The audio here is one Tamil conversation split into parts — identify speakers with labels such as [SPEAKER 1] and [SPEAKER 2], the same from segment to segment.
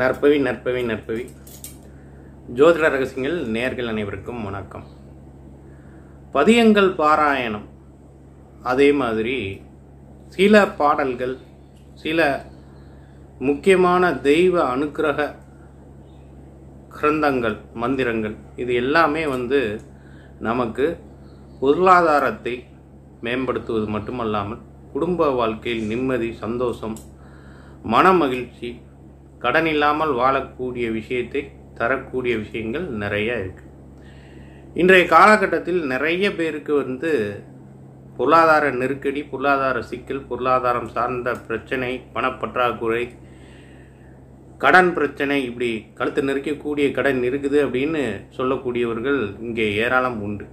[SPEAKER 1] நற்பவி நற்பவி நற்பவி ஜோதிட ரகசியங்கள் நேர்கள் அனைவருக்கும் வணக்கம் பதியங்கள் பாராயணம் அதே மாதிரி சில பாடல்கள் சில முக்கியமான தெய்வ அனுக்கிரக கிரந்தங்கள் மந்திரங்கள் இது எல்லாமே வந்து நமக்கு பொருளாதாரத்தை மேம்படுத்துவது மட்டுமல்லாமல் குடும்ப வாழ்க்கையில் நிம்மதி சந்தோஷம் மன மகிழ்ச்சி கடன் இல்லாமல் வாழக்கூடிய விஷயத்தை தரக்கூடிய விஷயங்கள் நிறைய இருக்கு இன்றைய காலகட்டத்தில் நிறைய பேருக்கு வந்து பொருளாதார நெருக்கடி பொருளாதார சிக்கல் பொருளாதாரம் சார்ந்த பிரச்சனை பணப்பற்றாக்குறை கடன் பிரச்சனை இப்படி கழுத்து நெருக்கக்கூடிய கடன் இருக்குது அப்படின்னு சொல்லக்கூடியவர்கள் இங்கே ஏராளம் உண்டு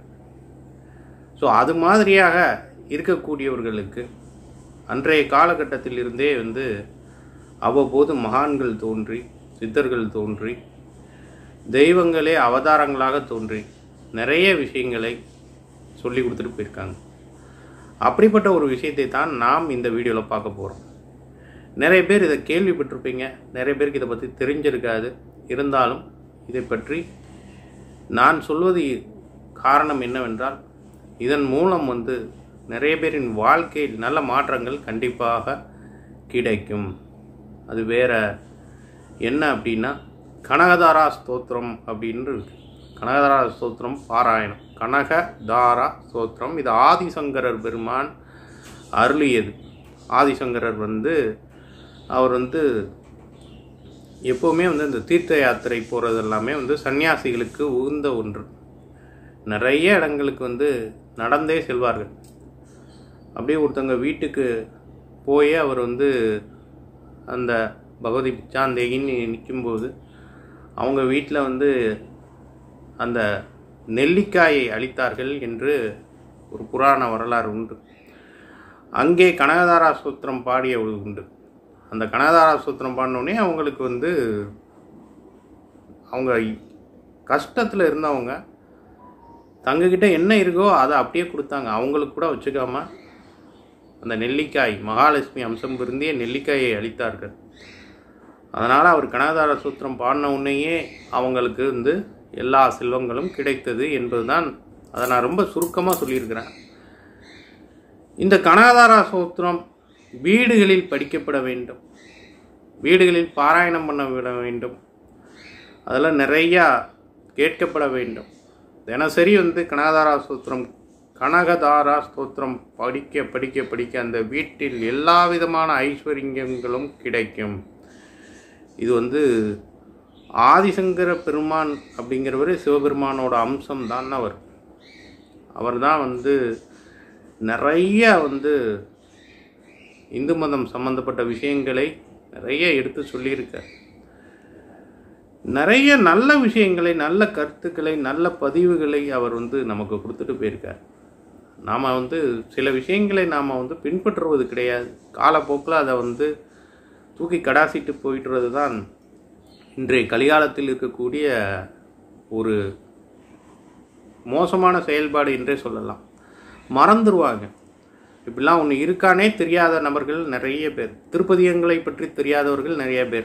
[SPEAKER 1] ஸோ அது மாதிரியாக இருக்கக்கூடியவர்களுக்கு அன்றைய காலகட்டத்தில் இருந்தே வந்து அவ்வப்போது மகான்கள் தோன்றி சித்தர்கள் தோன்றி தெய்வங்களே அவதாரங்களாக தோன்றி நிறைய விஷயங்களை சொல்லி கொடுத்துட்டு போயிருக்காங்க அப்படிப்பட்ட ஒரு விஷயத்தை தான் நாம் இந்த வீடியோவில் பார்க்க போகிறோம் நிறைய பேர் இதை கேள்விப்பட்டிருப்பீங்க நிறைய பேருக்கு இதை பற்றி தெரிஞ்சிருக்காது இருந்தாலும் இதை பற்றி நான் சொல்வது காரணம் என்னவென்றால் இதன் மூலம் வந்து நிறைய பேரின் வாழ்க்கையில் நல்ல மாற்றங்கள் கண்டிப்பாக கிடைக்கும் அது வேற என்ன அப்படின்னா கனகதாரா ஸ்தோத்திரம் அப்படின்னு இருக்கு கனகதாரா ஸ்தோத்திரம் பாராயணம் கனகதாரா ஸ்தோத்திரம் இது ஆதிசங்கரர் பெருமான் அருளியது ஆதிசங்கரர் வந்து அவர் வந்து எப்போவுமே வந்து இந்த தீர்த்த யாத்திரை போகிறது எல்லாமே வந்து சன்னியாசிகளுக்கு உகந்த ஒன்று நிறைய இடங்களுக்கு வந்து நடந்தே செல்வார்கள் அப்படியே ஒருத்தங்க வீட்டுக்கு போய் அவர் வந்து அந்த பகவதி பிச்சாந்தேகின்னு நிற்கும்போது அவங்க வீட்டில் வந்து அந்த நெல்லிக்காயை அளித்தார்கள் என்று ஒரு புராண வரலாறு உண்டு அங்கே கனகதாரா சூத்திரம் பாடிய ஒரு உண்டு அந்த கனகதாரா சூத்திரம் பாடினோடனே அவங்களுக்கு வந்து அவங்க கஷ்டத்தில் இருந்தவங்க தங்கக்கிட்ட என்ன இருக்கோ அதை அப்படியே கொடுத்தாங்க அவங்களுக்கு கூட வச்சுக்காம அந்த நெல்லிக்காய் மகாலட்சுமி அம்சம் பொருந்திய நெல்லிக்காயை அளித்தார்கள் அதனால் அவர் கனகதார சூத்திரம் பாடின உடனேயே அவங்களுக்கு வந்து எல்லா செல்வங்களும் கிடைத்தது என்பதுதான் அதை நான் ரொம்ப சுருக்கமாக சொல்லியிருக்கிறேன் இந்த கனகதாரா சூத்திரம் வீடுகளில் படிக்கப்பட வேண்டும் வீடுகளில் பாராயணம் பண்ண விட வேண்டும் அதெல்லாம் நிறையா கேட்கப்பட வேண்டும் தினசரி வந்து கனகதாரா சூத்திரம் கனகதாரா ஸ்தோத்திரம் படிக்க படிக்க படிக்க அந்த வீட்டில் எல்லா விதமான ஐஸ்வர்யங்களும் கிடைக்கும் இது வந்து ஆதிசங்கர பெருமான் அப்படிங்கிறவர் சிவபெருமானோட அம்சம் தான் அவர் அவர் தான் வந்து நிறைய வந்து இந்து மதம் சம்பந்தப்பட்ட விஷயங்களை நிறைய எடுத்து சொல்லியிருக்கார் நிறைய நல்ல விஷயங்களை நல்ல கருத்துக்களை நல்ல பதிவுகளை அவர் வந்து நமக்கு கொடுத்துட்டு போயிருக்கார் நாம் வந்து சில விஷயங்களை நாம் வந்து பின்பற்றுவது கிடையாது காலப்போக்கில் அதை வந்து தூக்கி கடாசிட்டு போயிட்டுறது தான் இன்றைய கலிகாலத்தில் இருக்கக்கூடிய ஒரு மோசமான செயல்பாடு என்றே சொல்லலாம் மறந்துடுவாங்க இப்படிலாம் ஒன்று இருக்கானே தெரியாத நபர்கள் நிறைய பேர் திருப்பதியங்களை பற்றி தெரியாதவர்கள் நிறைய பேர்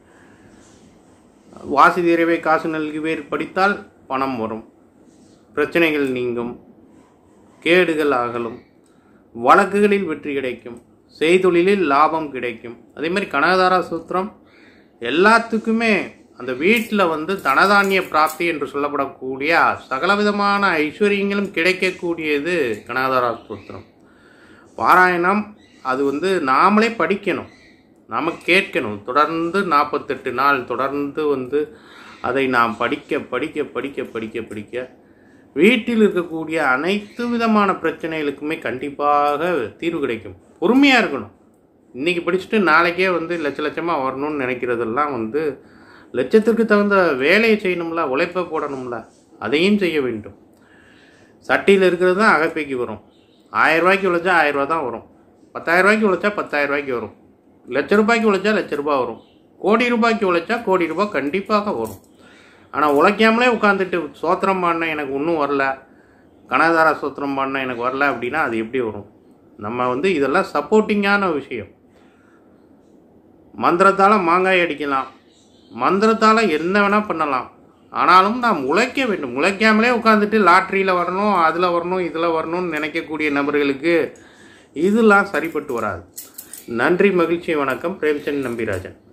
[SPEAKER 1] வாசி தீரவே காசு நல்குவேர் படித்தால் பணம் வரும் பிரச்சனைகள் நீங்கும் கேடுகள் அகலும் வழக்குகளில் வெற்றி கிடைக்கும் செய்தொழிலில் லாபம் கிடைக்கும் அதே மாதிரி கனகதாரா சூத்திரம் எல்லாத்துக்குமே அந்த வீட்டில் வந்து தனதானிய பிராப்தி என்று சொல்லப்படக்கூடிய சகலவிதமான ஐஸ்வர்யங்களும் கிடைக்கக்கூடியது கனகதாரா சூத்திரம் பாராயணம் அது வந்து நாமளே படிக்கணும் நாம் கேட்கணும் தொடர்ந்து நாற்பத்தெட்டு நாள் தொடர்ந்து வந்து அதை நாம் படிக்க படிக்க படிக்க படிக்க படிக்க வீட்டில் இருக்கக்கூடிய அனைத்து விதமான பிரச்சனைகளுக்குமே கண்டிப்பாக தீர்வு கிடைக்கும் பொறுமையாக இருக்கணும் இன்றைக்கி படிச்சுட்டு நாளைக்கே வந்து லட்ச லட்சமாக வரணும்னு நினைக்கிறதெல்லாம் வந்து லட்சத்திற்கு தகுந்த வேலையை செய்யணும்ல உழைப்பை போடணும்ல அதையும் செய்ய வேண்டும் சட்டியில் இருக்கிறது தான் அகப்பைக்கு வரும் ஆயிரம் ரூபாய்க்கு உழைச்சா ஆயிரம் ரூபா தான் வரும் பத்தாயிரம் ரூபாய்க்கு உழைச்சா பத்தாயிரம் ரூபாய்க்கு வரும் லட்ச ரூபாய்க்கு உழைச்சா லட்ச ரூபாய் வரும் கோடி ரூபாய்க்கு உழைச்சா கோடி ரூபாய் கண்டிப்பாக வரும் ஆனால் உழைக்காமலே உட்காந்துட்டு சோத்திரம் பாடின எனக்கு ஒன்றும் வரல கனகதாரா சோத்திரம் பாடின எனக்கு வரல அப்படின்னா அது எப்படி வரும் நம்ம வந்து இதெல்லாம் சப்போர்ட்டிங்கான விஷயம் மந்திரத்தால் மாங்காய் அடிக்கலாம் மந்திரத்தால் என்ன வேணால் பண்ணலாம் ஆனாலும் நாம் உழைக்க வேண்டும் உழைக்காமலே உட்காந்துட்டு லாட்ரியில் வரணும் அதில் வரணும் இதில் வரணும்னு நினைக்கக்கூடிய நபர்களுக்கு இதெல்லாம் சரிப்பட்டு வராது நன்றி மகிழ்ச்சி வணக்கம் பிரேம்சந்த் நம்பிராஜன்